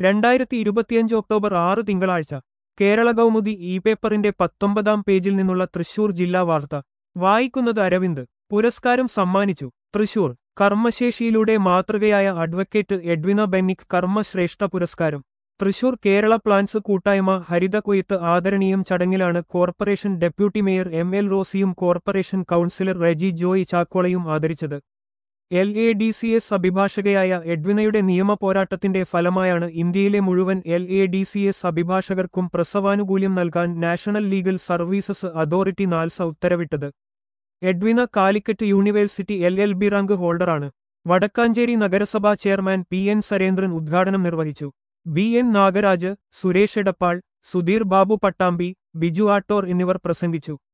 രണ്ടായിരത്തി ഇരുപത്തിയഞ്ച് ഒക്ടോബർ ആറ് തിങ്കളാഴ്ച കേരള കൗമുദി ഇ പേപ്പറിന്റെ പത്തൊമ്പതാം പേജിൽ നിന്നുള്ള തൃശൂർ ജില്ലാ വാർത്ത വായിക്കുന്നത് അരവിന്ദ് പുരസ്കാരം സമ്മാനിച്ചു തൃശൂർ കർമ്മശേഷിയിലൂടെ മാതൃകയായ അഡ്വക്കേറ്റ് എഡ്വിന ബെന്നിക് കർമ്മശ്രേഷ്ഠ പുരസ്കാരം തൃശൂർ കേരള പ്ലാൻസ് കൂട്ടായ്മ ഹരിത കൊയ്ത്ത് ആദരണീയം ചടങ്ങിലാണ് corporation deputy mayor M L റോസിയും കോർപ്പറേഷൻ കൗൺസിലർ റെജി ജോയ് ചാക്കോളയും ആദരിച്ചത് L A D C S അഭിഭാഷകയായ എഡ്വിനയുടെ നിയമ പോരാട്ടത്തിന്റെ ഫലമായാണ് ഇന്ത്യയിലെ മുഴുവൻ L A D C S അഭിഭാഷകർക്കും പ്രസവാനുകൂല്യം നൽകാൻ national legal services authority NALSA ഉത്തരവിട്ടത് Edwina Calicut university L L B rank ഹോൾഡറാണ് വടക്കാഞ്ചേരി നഗരസഭാ ചെയർമാൻ പി എൻ സരേന്ദ്രൻ ഉദ്ഘാടനം നിർവഹിച്ചു ബി എൻ നാഗരാജ് സുരേഷ് എടപ്പാൾ സുധീർ ബാബു പട്ടാമ്പി ബിജു ആട്ടോർ എന്നിവർ പ്രസംഗിച്ചു